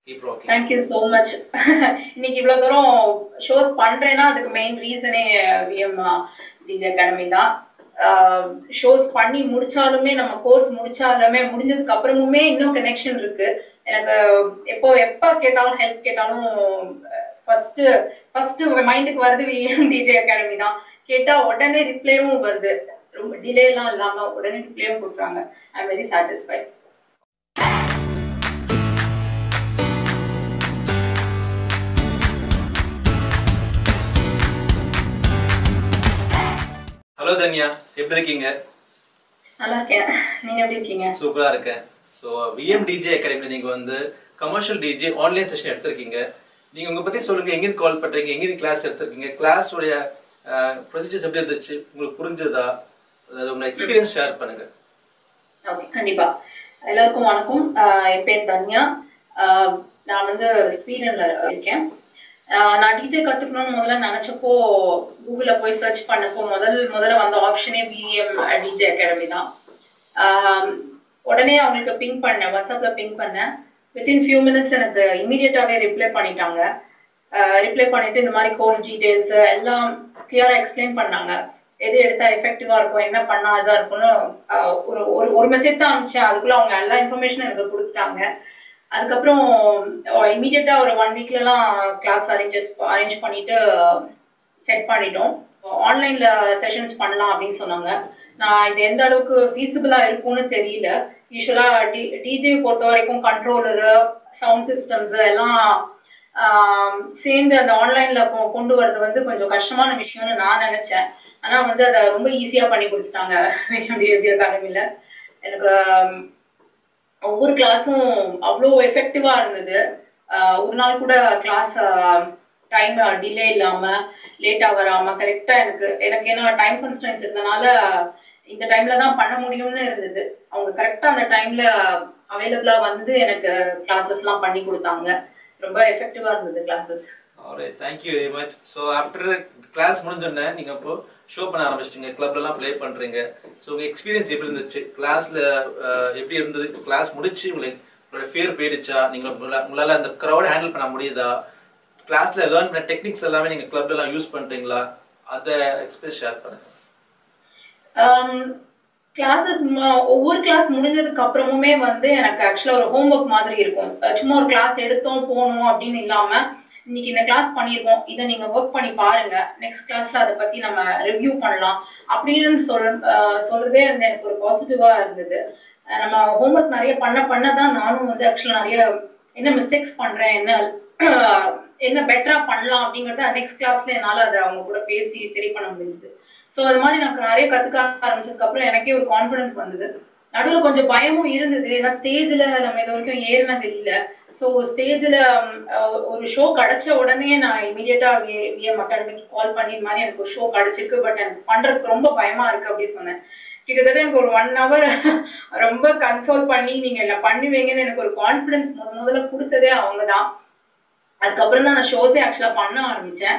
keep rocking thank you so much இன்னைக்கு இவ்வளோ தூரம் ஷோஸ் பண்ணுறேன்னா அதுக்கு மெயின் ரீசனே விஎம் டிஜே அகாடமி தான் ஷோஸ் பண்ணி முடிச்சாலுமே நம்ம கோர்ஸ் முடிச்சாலுமே முடிஞ்சதுக்கு அப்புறமுமே இன்னும் கனெக்ஷன் இருக்கு எனக்கு எப்போ எப்போ கேட்டாலும் ஹெல்ப் கேட்டாலும் ஃபர்ஸ்ட் ஃபர்ஸ்ட் மைண்டுக்கு வருது விஎம் டிஜே அகாடமி தான் கேட்டா உடனே ரிப்ளையும் வருது ரொம்ப டிலேலாம் இல்லாம உடனே ரிப்ளையும் கொடுக்குறாங்க I am very satisfied hello Tanya எப்படி இருக்கீங்க நல்லா இருக்கேன் நீங்க எப்படி இருக்கீங்க சூப்பரா இருக்கேன் ஸோ விஎம் டிஜே அகாடமியில் நீங்க வந்து கமர்ஷியல் டிஜே ஆன்லைன் செஷன் எடுத்திருக்கீங்க நீங்க உங்க பத்தி சொல்லுங்க எங்கிருந்து கால் பண்றீங்க எங்கிருந்து கிளாஸ் எடுத்திருக்கீங்க கிளாஸ் உடைய ப்ரொசீஜர்ஸ் எப்படி இருந்துச்சு உங்களுக்கு புரிஞ்சதா அதாவது உங்க எக்ஸ்பீரியன்ஸ் ஷேர் பண்ணுங்க ஓகே கண்டிப்பா எல்லாருக்கும் வணக்கம் ஆஹ் என் பேர் தன்யா ஆஹ் நான் வந்து ஸ்வீடன்ல இருக்கேன் ஆஹ் நான் டிஜே கத்துக்கணும்னு முதல்ல நினைச்சப்போ கூகுள்ல போய் சர்ச் பண்ணப்போ முதல் முதல்ல வந்த ஆப்ஷனே பிஎம் டிஜே அகாடமி தான் ஆஹ் உடனே அவங்களுக்கு பிங் பண்ணேன் வாட்ஸ்அப்ல பிங் பண்ணேன் வித்தின் ஃபியூ மினிட்ஸ் எனக்கு இமீடியட்டாவே ரிப்ளை பண்ணிட்டாங்க ரிப்ளை பண்ணிட்டு இந்த மாதிரி கோர்ஸ் டீடைல்ஸ் எல்லாம் கிளியரா எக்ஸ்பிளைன் பண்ணாங்க எது எடுத்தா எஃபெக்டிவா இருக்கும் என்ன பண்ணா இதா இருக்கும்னு ஆஹ் ஒரு ஒரு ஒரு மெசேஜ் தான் அனுப்பிச்சேன் அதுக்குள்ள அவங்க எல்லா இன்ஃபர்மேஷனும் எனக்கு கொடுத்துட்டாங்க அதுக்கப்புறம் இமீடியட்டா ஒரு ஒன் வீக்லலாம் கிளாஸ் அரேஞ்சஸ் அரேஞ்ச் பண்ணிட்டு செட் பண்ணிட்டோம் ஆன்லைன்ல செஷன்ஸ் பண்ணலாம் அப்படின்னு சொன்னாங்க நான் இது எந்த அளவுக்கு ஃபீஸிபிளா இருக்கும்னு தெரியல யூஸ்வலா டி டிஜே பொறுத்த வரைக்கும் கண்ட்ரோலரு சவுண்ட் சிஸ்டம்ஸ் எல்லாம் ஆம், சேர்ந்து அந்த ஆன்லைன்ல கொண்டு வர்றது வந்து கொஞ்சம் கஷ்டமான விஷயம்னு நான் நினைச்சேன் ஆனா வந்து அதை ரொம்ப ஈஸியா பண்ணி கொடுத்துட்டாங்க டிஜே அகாடமில எனக்கு ஆம், ஒவ்வொரு கிளாஸும் அவ்வளோ எஃபெக்டிவா இருந்தது ஆஹ் ஒரு நாள் கூட கிளாஸ் டைம் டிலே இல்லாம லேட்டா வராம கரெக்டா எனக்கு எனக்கு ஏன்னா டைம் கன்ஸ்டன்ஸ் இருந்தனால இந்த டைம்ல தான் பண்ண முடியும்னு இருந்தது அவங்க கரெக்டா அந்த டைம்ல அவைலபிளா வந்து எனக்கு கிளாஸஸ்லாம் பண்ணி கொடுத்தாங்க ரொம்ப எஃபெக்டிவா இருந்தது classes alright thank you very much so after class முடிஞ்சோடனே நீங்க இப்போ ஷோ பண்ண ஆரம்பிச்சிட்டீங்க கிளப்லலாம் ப்ளே பண்றீங்க ஸோ உங்க எக்ஸ்பீரியன்ஸ் எப்படி இருந்துச்சு கிளாஸ்ல எப்படி இருந்தது கிளாஸ் முடிச்சு உங்களுக்கு உங்களோட ஃபியர் போயிடுச்சா நீங்க உங்களா- உங்களால அந்த க்ரௌட் ஹேண்டில் பண்ண முடியுதா கிளாஸ்ல லேர்ன் பண்ண டெக்னிக்ஸ் எல்லாமே நீங்க கிளப்ல எல்லாம் யூஸ் பண்றீங்களா அதை எக்ஸ்பீரியன்ஸ் ஷேர் பண்ணுங்க கிளாஸஸ் ஒவ்வொரு கிளாஸ் முடிஞ்சதுக்கு அப்புறமுமே வந்து எனக்கு ஆக்சுவலா ஒரு ஹோம்ஒர்க் மாதிரி இருக்கும் அஹ் சும்மா ஒரு கிளாஸ் எடுத்தோம் போனோம் அப்படின்னு இல்லாம இன்னைக்கு இந்த கிளாஸ் பண்ணியிருக்கோம் இதை நீங்க ஒர்க் பண்ணி பாருங்க நெக்ஸ்ட் கிளாஸ்ல அதை பத்தி நம்ம ரிவ்யூ பண்ணலாம் அப்படின்னு சொல் அஹ் சொல்றதே வந்து எனக்கு ஒரு பாசிட்டிவா இருந்தது அஹ் நம்ம ஹோம்ஒர்க் நிறைய பண்ண பண்ண தான் நானும் வந்து ஆக்சுவலா நிறைய என்ன மிஸ்டேக்ஸ் பண்றேன் என்ன அஹ் என்ன பெட்டரா பண்ணலாம் அப்படிங்கறத நெக்ஸ்ட் கிளாஸ்ல என்னால அதை அவங்க கூட பேசி சரி பண்ண முடிஞ்சது ஸோ அது மாதிரி எனக்கு நிறைய கத்துக்க ஆரம்பிச்சதுக்கு அப்புறம் எனக்கே ஒரு கான்ஃபிடன்ஸ் வந்தது நடுவில் கொஞ்சம் பயமும் இருந்தது ஏன்னா ஸ்டேஜ்ல நம்ம இது வரைக்கும் ஏறினது இல்லை ஸோ ஸ்டேஜ்ல ஒரு ஷோ கிடைச்ச உடனே நான் இமீடியட்டா விஎம் அகாடமிக்கு கால் பண்ணி இந்த மாதிரி எனக்கு ஒரு ஷோ கிடைச்சிருக்கு பட் எனக்கு பண்றதுக்கு ரொம்ப பயமா இருக்கு அப்படின்னு சொன்னேன் கிட்டத்தட்ட எனக்கு ஒரு ஒன் ஹவர் ரொம்ப கன்சோல் பண்ணி நீங்க என்ன பண்ணுவீங்கன்னு எனக்கு ஒரு கான்ஃபிடன்ஸ் முத முதல்ல கொடுத்ததே அவங்க தான் அதுக்கப்புறம் தான் நான் ஷோஸே ஆக்சுவலா பண்ண ஆரம்பிச்சேன்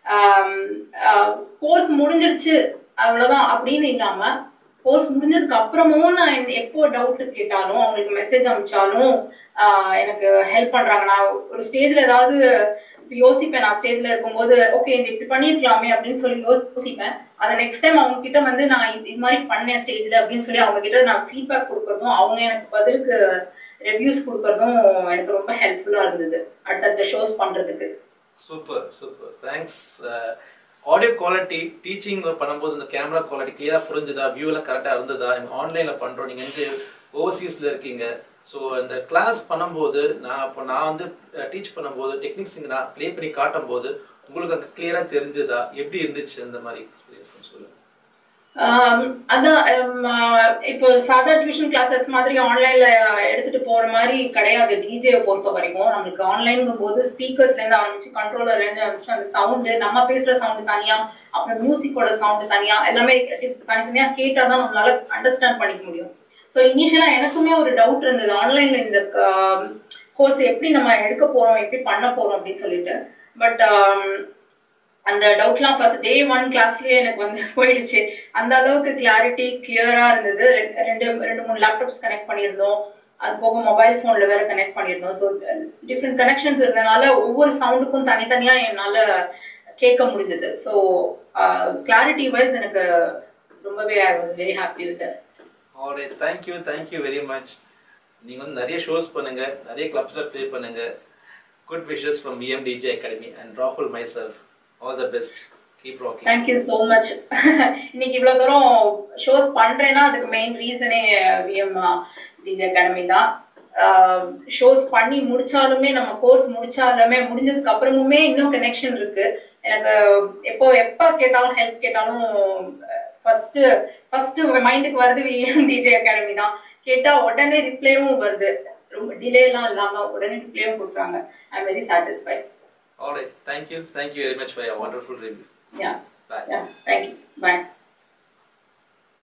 கோர்ஸ் முடிஞ்சிருச்சு அவ்வளவுதான் அப்படின்னு இல்லாம கோர்ஸ் முடிஞ்சதுக்கு அப்புறமும் நான் என்- எப்போ டவுட் கேட்டாலும் அவங்களுக்கு மெசேஜ் அனுப்பிச்சாலும் ஆஹ் எனக்கு ஹெல்ப் பண்றாங்க நான் ஒரு ஸ்டேஜ்ல ஏதாவது இப்ப யோசிப்பேன் நான் ஸ்டேஜ்ல இருக்கும்போது ஓகே இது இப்படி பண்ணிருக்கலாமே அப்படின்னு சொல்லி யோசிப்பேன் அதை நெக்ஸ்ட் டைம் அவங்க கிட்ட வந்து நான் இது இது மாதிரி பண்ணேன் ஸ்டேஜ்ல அப்படின்னு சொல்லி அவங்க கிட்ட நான் ஃபீட்பேக் கொடுக்கறதும் அவங்க எனக்கு பதிலுக்கு ரிவ்யூஸ் கொடுக்கறதும் எனக்கு ரொம்ப ஹெல்ப்ஃபுல்லா இருந்தது அடுத்தடுத்த ஷோஸ் பண்றதுக்கு super super thanks audio quality teaching பண்ணும்போது இந்த கேமரா குவாலிட்டி கிளியராக புரிஞ்சுதா வியூ எல்லாம் கரெக்டாக இருந்ததா நீங்கள் ஆன்லைனில் பண்ணுறோம் நீங்கள் வந்து ஓவர்சீஸில் இருக்கீங்க ஸோ இந்த கிளாஸ் பண்ணும்போது நான் இப்போ நான் வந்து டீச் பண்ணும்போது டெக்னிக்ஸ் இங்கே நான் ப்ளே பண்ணி காட்டும் போது உங்களுக்கு அங்கே கிளியராக தெரிஞ்சுதா எப்படி இருந்துச்சு அந்த மாதிரி எக்ஸ்பீரியன்ஸ் சொல்லுங்கள் ஆம், அதான் ஹம், ஆஹ் இப்போ சாதா டியூஷன் கிளாஸஸ் மாதிரி ஆன்லைன்ல எடுத்துட்டு போற மாதிரி கிடையாது டிஜே பொறுத்த வரைக்கும் நம்மளுக்கு ஆன்லைன்ங்கும் போது ஸ்பீக்கர்ஸ்ல இருந்து ஆரம்பிச்சு கண்ட்ரோலர்ல இருந்து ஆரம்பிச்சு அந்த சவுண்டு நம்ம பேசுற சவுண்டு தனியா அப்புறம் மியூசிக்கோட சவுண்டு தனியா எல்லாமே தனித்தனியா கேட்டாதான் நம்மளால அண்டர்ஸ்டாண்ட் பண்ணிக்க முடியும் ஸோ இனிஷியலா எனக்குமே ஒரு டவுட் இருந்தது ஆன்லைன்ல இந்த கோர்ஸ் எப்படி நம்ம எடுக்க போறோம் எப்படி பண்ண போறோம் அப்படின்னு சொல்லிட்டு பட் அந்த டவுட்லாம் ஃபர்ஸ்ட் டே ஒன் கிளாஸ்லயே எனக்கு வந்து போயிடுச்சு அந்த அளவுக்கு கிளாரிட்டி கிளியரா இருந்தது ரெண்டு- ரெண்டு ரெண்டு மூணு லேப்டாப்ஸ் கனெக்ட் பண்ணியிருந்தோம் அது போக மொபைல் ஃபோனில் வேற கனெக்ட் பண்ணியிருந்தோம் ஸோ டிஃப்ரெண்ட் கனெக்ஷன்ஸ் இருந்தனால ஒவ்வொரு சவுண்டுக்கும் தனித்தனியாக என்னால் கேட்க முடிஞ்சது ஸோ கிளாரிட்டி வைஸ் எனக்கு ரொம்பவே I was very happy with alright thank you thank you very much நீங்கள் வந்து நிறைய ஷோஸ் பண்ணுங்க நிறைய கிளப்ஸில் ப்ளே பண்ணுங்க good wishes from VMDJ academy and ராகுல் myself all the best keep rocking thank you so much இன்னைக்கு இவ்வளோ தூரம் ஷோஸ் பண்ணுறேன்னா அதுக்கு மெயின் ரீசனே விஎம் டிஜே அகாடமி தான் ஷோஸ் பண்ணி முடிச்சாலுமே நம்ம கோர்ஸ் முடிச்சாலுமே முடிஞ்சதுக்கு அப்புறமுமே இன்னும் கனெக்ஷன் இருக்கு எனக்கு எப்போ எப்போ கேட்டாலும் ஹெல்ப் கேட்டாலும் ஃபர்ஸ்ட் ஃபர்ஸ்ட் மைண்டுக்கு வருது விஎம் டிஜே அகாடமி தான் கேட்டா உடனே ரிப்ளையும் வருது ரொம்ப டிலேலாம் இல்லாம உடனே ரிப்ளையும் கொடுக்குறாங்க I am very satisfied alright thank you thank you very much for your wonderful review yeah bye yeah thank you bye